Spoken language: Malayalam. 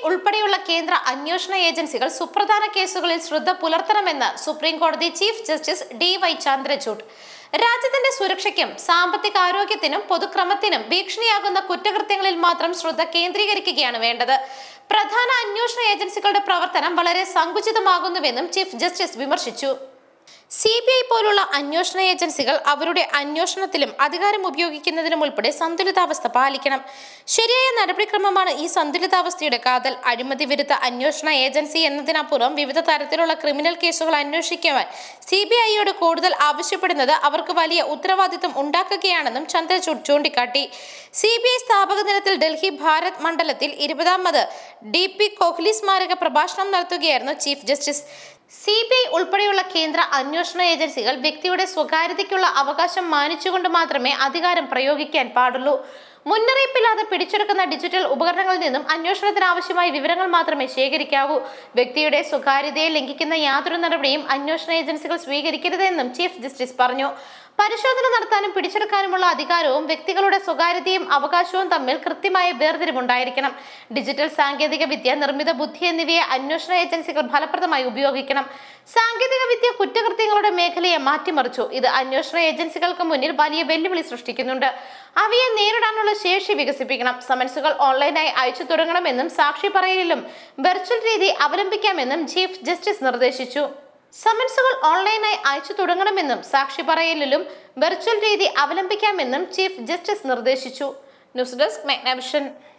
ഉൾപ്പെടെയുള്ള കേന്ദ്ര അന്വേഷണ ഏജൻസികൾ സുപ്രധാന കേസുകളിൽ ശ്രദ്ധ പുലർത്തണമെന്ന് സുപ്രീം കോടതി chief justice D Y Chandrachud രാജ്യത്തിന്റെ സുരക്ഷയ്ക്കും സാമ്പത്തിക ആരോഗ്യത്തിനും പൊതുക്രമത്തിനും ഭീഷണിയാകുന്ന കുറ്റകൃത്യങ്ങളിൽ മാത്രം ശ്രദ്ധ കേന്ദ്രീകരിക്കുകയാണ് വേണ്ടത് പ്രധാന അന്വേഷണ ഏജൻസികളുടെ പ്രവർത്തനം വളരെ സങ്കുചിതമാകുന്നുവെന്നും ചീഫ് ജസ്റ്റിസ് വിമർശിച്ചു സി ബി ഐ പോലുള്ള അന്വേഷണ ഏജൻസികൾ അവരുടെ അന്വേഷണത്തിലും അധികാരം ഉപയോഗിക്കുന്നതിലും ഉൾപ്പെടെ സന്തുലിതാവസ്ഥ പാലിക്കണം ശരിയായ നടപടിക്രമമാണ് ഈ സന്തുലിതാവസ്ഥയുടെ കാതൽ അഴിമതി വിരുദ്ധ അന്വേഷണ ഏജൻസി എന്നതിനപ്പുറം വിവിധ തരത്തിലുള്ള ക്രിമിനൽ കേസുകൾ അന്വേഷിക്കുവാൻ സി ബി ഐയോട് കൂടുതൽ ആവശ്യപ്പെടുന്നത് അവർക്ക് വലിയ ഉത്തരവാദിത്വം ഉണ്ടാക്കുകയാണെന്നും ചന്ദ്രചൂഡ് ചൂണ്ടിക്കാട്ടി സി ബി ഐ സ്ഥാപക ദിനത്തിൽ ഡൽഹി ഭാരത് മണ്ഡലത്തിൽ ഇരുപതാമത് ഡി പി കോഹ്ലി സ്മാരക പ്രഭാഷണം നടത്തുകയായിരുന്നു chief justice C B I ഉൾപ്പെടെയുള്ള കേന്ദ്ര അന്വേഷണ ഏജൻസികൾ വ്യക്തിയുടെ സ്വകാര്യതയ്ക്കുള്ള അവകാശം മാനിച്ചുകൊണ്ട് മാത്രമേ അധികാരം പ്രയോഗിക്കാൻ പാടുള്ളൂ മുന്നറിയിപ്പില്ലാതെ പിടിച്ചെടുക്കുന്ന ഡിജിറ്റൽ ഉപകരണങ്ങളിൽ നിന്നും അന്വേഷണത്തിന് ആവശ്യമായ വിവരങ്ങൾ മാത്രമേ ശേഖരിക്കാവൂ വ്യക്തിയുടെ സ്വകാര്യതയെ ലംഘിക്കുന്ന യാതൊരു നടപടിയും അന്വേഷണ ഏജൻസികൾ സ്വീകരിക്കരുതെന്നും ചീഫ് ജസ്റ്റിസ് പറഞ്ഞു പരിശോധന നടത്താനും പിടിച്ചെടുക്കാനുമുള്ള അധികാരവും വ്യക്തികളുടെ സ്വകാര്യതയും അവകാശവും തമ്മിൽ കൃത്യമായ വേർതിരിവുണ്ടായിരിക്കണം ഡിജിറ്റൽ സാങ്കേതിക വിദ്യ നിർമ്മിത ബുദ്ധി എന്നിവയെ അന്വേഷണ ഏജൻസികൾ ഫലപ്രദമായി ഉപയോഗിക്കണം സാങ്കേതിക വിദ്യ കുറ്റകൃത്യങ്ങളുടെ മേഖലയെ മാറ്റിമറിച്ചു ഇത് അന്വേഷണ ഏജൻസികൾക്ക് മുന്നിൽ വലിയ വെല്ലുവിളി സൃഷ്ടിക്കുന്നുണ്ട് അവയെ നേരിടാനുള്ള ശേഷി വികസിപ്പിക്കണം സമൻസുകൾ ഓൺലൈനായി അയച്ചു തുടങ്ങണമെന്നും സാക്ഷി പറയലിലും വെർച്വൽ രീതി അവലംബിക്കാമെന്നും ചീഫ് ജസ്റ്റിസ് നിർദ്ദേശിച്ചു സമൻസുകൾ ഓൺലൈനായി അയച്ചു തുടങ്ങണമെന്നും സാക്ഷി പറയലിലും വെർച്വൽ രീതി അവലംബിക്കാമെന്നും ചീഫ് ജസ്റ്റിസ് നിർദ്ദേശിച്ചു ന്യൂസ് ഡെസ്ക് മെഗ്നാവിഷൻ